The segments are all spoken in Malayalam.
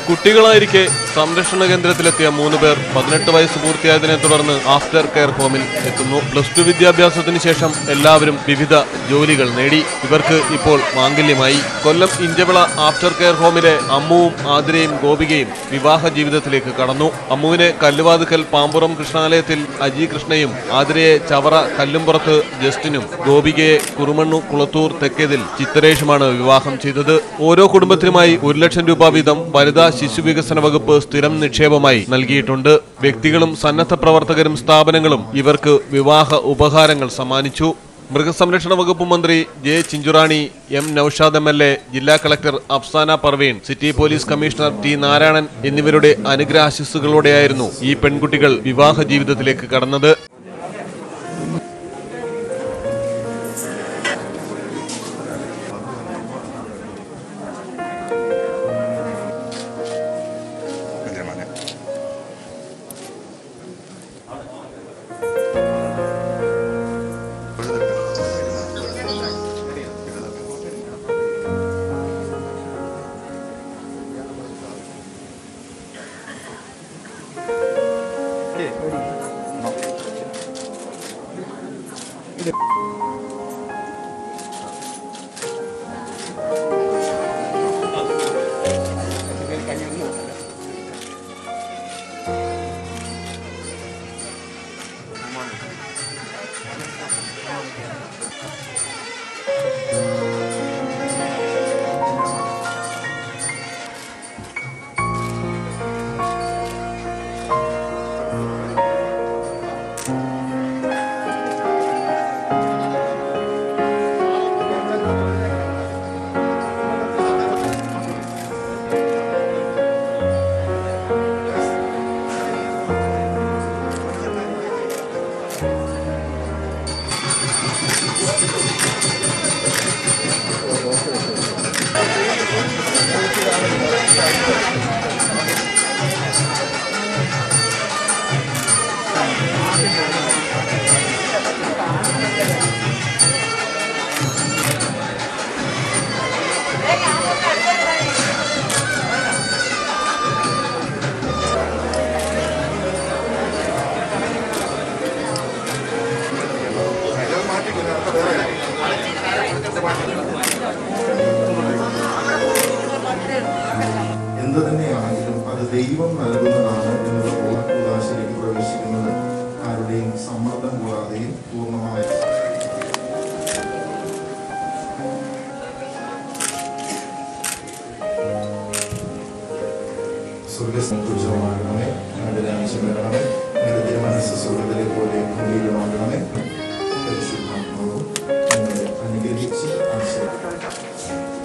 കുട്ടികളായിരിക്കെ സംരക്ഷണ കേന്ദ്രത്തിലെത്തിയ മൂന്ന് പേർ പതിനെട്ട് വയസ്സ് പൂർത്തിയായതിനെ തുടർന്ന് ആഫ്റ്റർ കെയർ ഹോമിൽ എത്തുന്നു പ്ലസ് ടു വിദ്യാഭ്യാസത്തിന് ശേഷം എല്ലാവരും വിവിധ ജോലികൾ നേടി ഇവർക്ക് ഇപ്പോൾ മാംഗല്യമായി കൊല്ലം ഇഞ്ചവിള ആഫ്റ്റർ കെയർ ഹോമിലെ അമ്മുവും ആതിരയും ഗോപികയും വിവാഹ ജീവിതത്തിലേക്ക് കടന്നു അമ്മുവിനെ കല്ലുവാതുക്കൽ പാമ്പുറം കൃഷ്ണാലയത്തിൽ അജി കൃഷ്ണയും ആതിരയെ ചവറ കല്ലുംപുറത്ത് ജസ്റ്റിനും ഗോപികയെ കുറുമണ്ണു കുളത്തൂർ തെക്കേതിൽ ചിത്തരേഷുമാണ് വിവാഹം ചെയ്തത് ഓരോ കുടുംബത്തിനുമായി ഒരു ലക്ഷം രൂപ വീതം വനിതാ ശിശു വികസന വകുപ്പ് സ്ഥിരം നിക്ഷേപമായി നൽകിയിട്ടുണ്ട് വ്യക്തികളും സന്നദ്ധ പ്രവർത്തകരും സ്ഥാപനങ്ങളും ഇവർക്ക് വിവാഹ ഉപഹാരങ്ങൾ സമ്മാനിച്ചു മൃഗസംരക്ഷണ വകുപ്പ് മന്ത്രി J Chinchurani M Noushad M L A ജില്ലാ collector Afsana Parveen city police commissioner T Narayanan എന്നിവരുടെ അനുഗ്രഹാശിസ്സുകളോടെയായിരുന്നു ഈ പെൺകുട്ടികൾ വിവാഹ ജീവിതത്തിലേക്ക് കടന്നത് എന്തിനാ എന്ത് തന്നെയാണെങ്കിലും അത് ദൈവം നൽകുന്നതാണ് എന്നുള്ള ഉദാശയിലേക്ക് പ്രവേശിക്കുന്നത് ആരുടെയും സമ്മർദ്ദം കൂടാതെയും പൂർണ്ണമായ സ്വർഗസംതോഷമാകണമേ ഞങ്ങളുടെ രാജ്യം വരണമേ ഞങ്ങളുടെ തിരുമനസ് സ്വർഗത്തിലെ പോലെ ഭൂമിയിലുമാകണമേ പരിശുദ്ധാത്മാവും ഞങ്ങളെ അനുഗ്രഹിച്ച് ആശ്രയിക്കും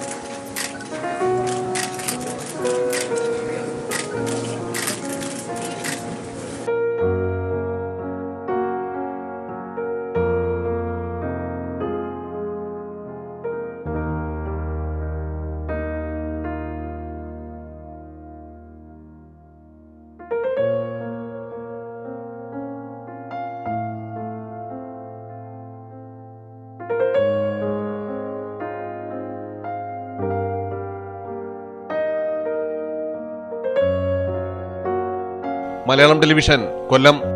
മലയാളം ടെലിവിഷൻ കൊല്ലം